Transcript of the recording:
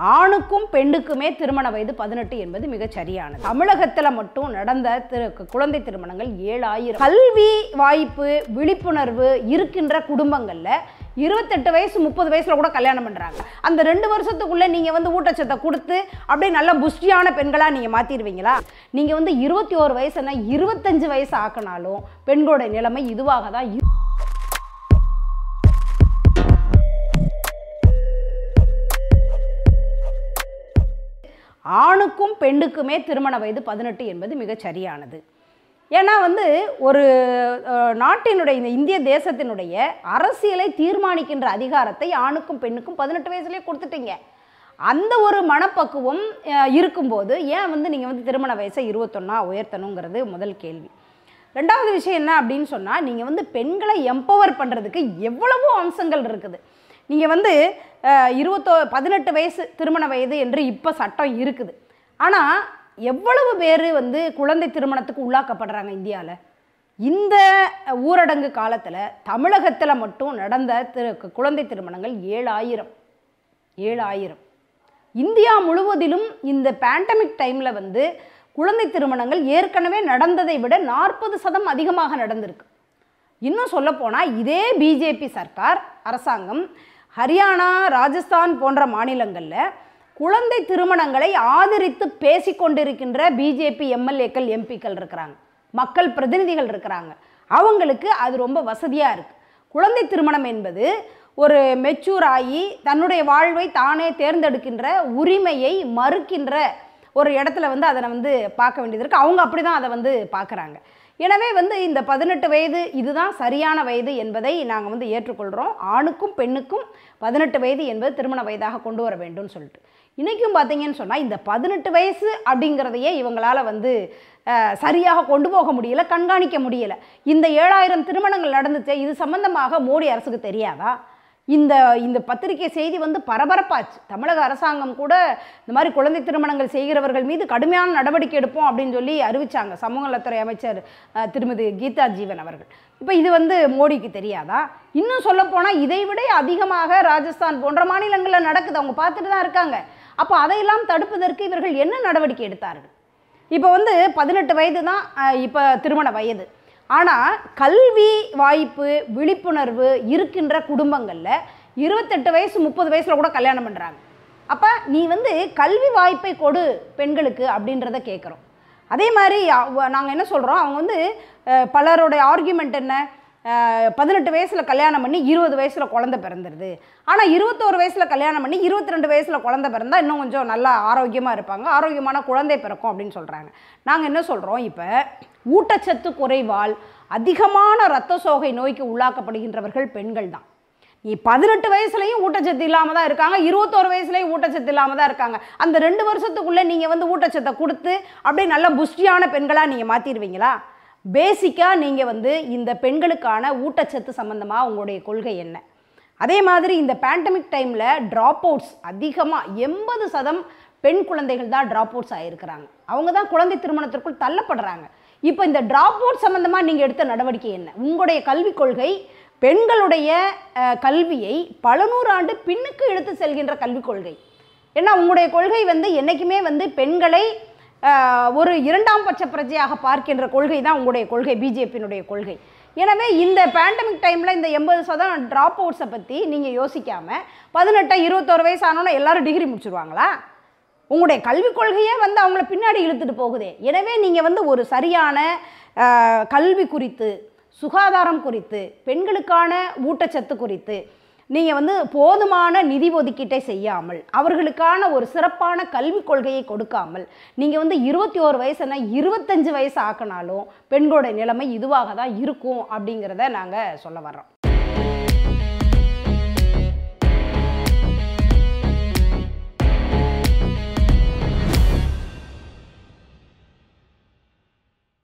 ஆணுக்கும் பெண்ணுக்குமே திருமண வயது பதினெட்டு என்பது மிகச் சரியானது தமிழகத்தில் மட்டும் நடந்த திரு குழந்தை திருமணங்கள் ஏழாயிரம் கல்வி வாய்ப்பு விழிப்புணர்வு இருக்கின்ற குடும்பங்களில் இருபத்தெட்டு வயசு முப்பது வயசுல கூட கல்யாணம் பண்றாங்க அந்த ரெண்டு வருஷத்துக்குள்ள நீங்க வந்து ஊட்டச்சத்தை கொடுத்து அப்படியே நல்ல புஷ்டியான பெண்களா நீங்க மாத்திடுவீங்களா நீங்க வந்து இருபத்தி ஒரு வயசுனா இருபத்தஞ்சு வயசு ஆக்கினாலும் பெண்களோட நிலைமை இதுவாக தான் இரு- ஆணுக்கும் பெண்ணுக்குமே திருமண வயது பதினெட்டு என்பது மிகச் சரியானது ஏன்னா வந்து ஒரு அஹ், நாட்டினுடைய இந்த இந்திய தேசத்தினுடைய அரசியலை தீர்மானிக்கின்ற அதிகாரத்தை ஆணுக்கும் பெண்ணுக்கும் பதினெட்டு வயசுலேயே கொடுத்துட்டீங்க அந்த ஒரு மனப்பக்குவம் அஹ், இருக்கும்போது ஏன் வந்து நீங்கள் வந்து திருமண வயசை இருபத்தொன்னா உயர்த்தணுங்கிறது முதல் கேள்வி ரெண்டாவது விஷயம் என்ன அப்படின்னு சொன்னால் நீங்கள் வந்து பெண்களை எம்பவர் பண்ணுறதுக்கு எவ்வளவோ அம்சங்கள் இருக்குது நீங்கள் வந்து அஹ், இருபத்தோ பதினெட்டு வயசு திருமண வயது என்று இப்போ சட்டம் இருக்குது ஆனால் எவ்வளவு பேர் வந்து குழந்தை திருமணத்துக்கு உள்ளாக்கப்படுறாங்க இந்தியாவில் இந்த ஊரடங்கு காலத்தில் தமிழகத்தில் மட்டும் நடந்த திரு குழந்தை திருமணங்கள் ஏழாயிரம் ஏழாயிரம் இந்தியா முழுவதிலும் இந்த பேண்டமிக் டைமில் வந்து குழந்தை திருமணங்கள் ஏற்கனவே நடந்ததை விட நாற்பது சதம் அதிகமாக நடந்திருக்கு இன்னும் சொல்லப்போனால் இதே பிஜேபி சர்க்கார் அரசாங்கம் ஹரியானா ராஜஸ்தான் போன்ற மாநிலங்களில் குழந்தை திருமணங்களை ஆதரித்து பேசிக்கொண்டிருக்கின்ற பிஜேபி எம்எல்ஏக்கள் எம்பிக்கள் இருக்கிறாங்க மக்கள் பிரதிநிதிகள் இருக்கிறாங்க அவங்களுக்கு அது ரொம்ப வசதியாக இருக்குது குழந்தை திருமணம் என்பது ஒரு மெச்சூர் ஆகி தன்னுடைய வாழ்வை தானே தேர்ந்தெடுக்கின்ற உரிமையை மறுக்கின்ற ஒரு இடத்துல வந்து அதை வந்து பார்க்க வேண்டியது இருக்குது அவங்க அப்படி தான் அதை வந்து பார்க்குறாங்க எனவே வந்து இந்த பதினெட்டு வயது இதுதான் சரியான வயது என்பதை நாங்கள் வந்து ஏற்றுக்கொள்கிறோம் ஆணுக்கும் பெண்ணுக்கும் பதினெட்டு வயது என்பது திருமண வயதாக கொண்டு வர வேண்டும்னு சொல்லிட்டு இன்றைக்கும் பார்த்தீங்கன்னு சொன்னால் இந்த பதினெட்டு வயசு அப்படிங்கிறதையே இவங்களால் வந்து அஹ், சரியாக கொண்டு போக முடியல கண்காணிக்க முடியல இந்த ஏழாயிரம் திருமணங்கள் நடந்துச்சு இது சம்பந்தமாக மோடி அரசுக்கு தெரியாதா இந்த இந்த பத்திரிகை செய்தி வந்து பரபரப்பாச்சு தமிழக அரசாங்கம் கூட இந்த மாதிரி குழந்தை திருமணங்கள் செய்கிறவர்கள் மீது கடுமையான நடவடிக்கை எடுப்போம் அப்படின்னு சொல்லி அறிவிச்சாங்க சமூக நலத்துறை அமைச்சர் அஹ், திருமதி கீதா ஜீவன் அவர்கள் இப்போ இது வந்து மோடிக்கு தெரியாதா இன்னும் சொல்லப்போனால் இதை விட அதிகமாக ராஜஸ்தான் போன்ற மாநிலங்களில் நடக்குது அவங்க பார்த்துட்டு தான் இருக்காங்க அப்போ அதையெல்லாம் தடுப்பதற்கு இவர்கள் என்ன நடவடிக்கை எடுத்தார்கள் இப்போ வந்து பதினெட்டு வயது தான் இப்போ திருமண வயது ஆனால் கல்வி வாய்ப்பு விழிப்புணர்வு இருக்கின்ற குடும்பங்களில் இருபத்தெட்டு வயசு முப்பது வயசில் கூட கல்யாணம் பண்ணுறாங்க அப்போ நீ வந்து கல்வி வாய்ப்பை கொடு பெண்களுக்கு அப்படின்றத கேட்குறோம் அதே மாதிரி நாங்கள் என்ன சொல்கிறோம் அவங்க வந்து அஹ், பலருடைய ஆர்கியூமெண்ட் என்ன பதினெட்டு வயசில் கல்யாணம் பண்ணி இருபது வயசில் குழந்தை பிறந்துருது ஆனால் இருபத்தோரு வயசில் கல்யாணம் பண்ணி இருபத்தி ரெண்டு வயசில் குழந்தை பிறந்தா இன்னும் கொஞ்சம் நல்லா ஆரோக்கியமாக இருப்பாங்க ஆரோக்கியமான குழந்தை பிறக்கும் அப்படின்னு சொல்கிறாங்க நாங்கள் என்ன சொல்கிறோம் இப்போ ஊட்டச்சத்து குறைவால் அதிகமான இரத்த சோகை நோய்க்கு உள்ளாக்கப்படுகின்றவர்கள் பெண்கள் தான் நீ பதினெட்டு வயசுலையும் ஊட்டச்சத்து இல்லாமல் தான் இருக்காங்க இருபத்தோரு வயசுலையும் ஊட்டச்சத்து இல்லாமல் தான் இருக்காங்க அந்த ரெண்டு வருஷத்துக்குள்ளே நீங்கள் வந்து ஊட்டச்சத்தை கொடுத்து அப்படியே நல்ல புஷ்டியான பெண்களாக நீங்கள் மாற்றிடுவீங்களா பேசிக்காக நீங்கள் வந்து இந்த பெண்களுக்கான ஊட்டச்சத்து சம்மந்தமாக உங்களுடைய கொள்கை என்ன அதே மாதிரி இந்த பேண்டமிக் டைமில் ட்ராப் அவுட்ஸ் அதிகமாக எண்பது சதம் பெண் குழந்தைகள் தான் ட்ராப் அவுட்ஸ் ஆகிருக்கிறாங்க அவங்க தான் குழந்தை திருமணத்திற்குள் தள்ளப்படுறாங்க இப்போ இந்த ட்ராப் அவுட் சம்மந்தமாக நீங்கள் எடுத்த நடவடிக்கை என்ன உங்களுடைய கல்விக் கொள்கை பெண்களுடைய அஹ், கல்வியை பல நூறாண்டு பின்னுக்கு எடுத்து செல்கின்ற கல்விக் கொள்கை ஏன்னா உங்களுடைய கொள்கை வந்து என்றைக்குமே வந்து பெண்களை அஹ், ஒரு இரண்டாம் பட்ச பிரஜையாக பார்க்கின்ற கொள்கை தான் உங்களுடைய கொள்கை பிஜேபியினுடைய கொள்கை எனவே இந்த பேண்டமிக் டைமில் இந்த எண்பது சதம் ட்ராப் அவுட்ஸை பற்றி நீங்கள் யோசிக்காமல் பதினெட்டு இருபத்தோரு வயசு ஆனோன்னா எல்லாரும் டிகிரி முடிச்சிருவாங்களா உங்களுடைய கல்விக் கொள்கையே வந்து அவங்கள பின்னாடி இழுத்துட்டு போகுதே எனவே நீங்கள் வந்து ஒரு சரியான அஹ், கல்வி குறித்து சுகாதாரம் குறித்து பெண்களுக்கான ஊட்டச்சத்து குறித்து நீங்கள் வந்து போதுமான நிதி ஒதுக்கீட்டை செய்யாமல் அவர்களுக்கான ஒரு சிறப்பான கல்விக் கொள்கையை கொடுக்காமல் நீங்கள் வந்து இருபத்தி ஓரு வயசுனா இருபத்தஞ்சு வயசு ஆக்கினாலும் பெண்களோட நிலைமை இதுவாக தான் இருக்கும் அப்படிங்கிறத நாங்கள் சொல்ல வர்றோம்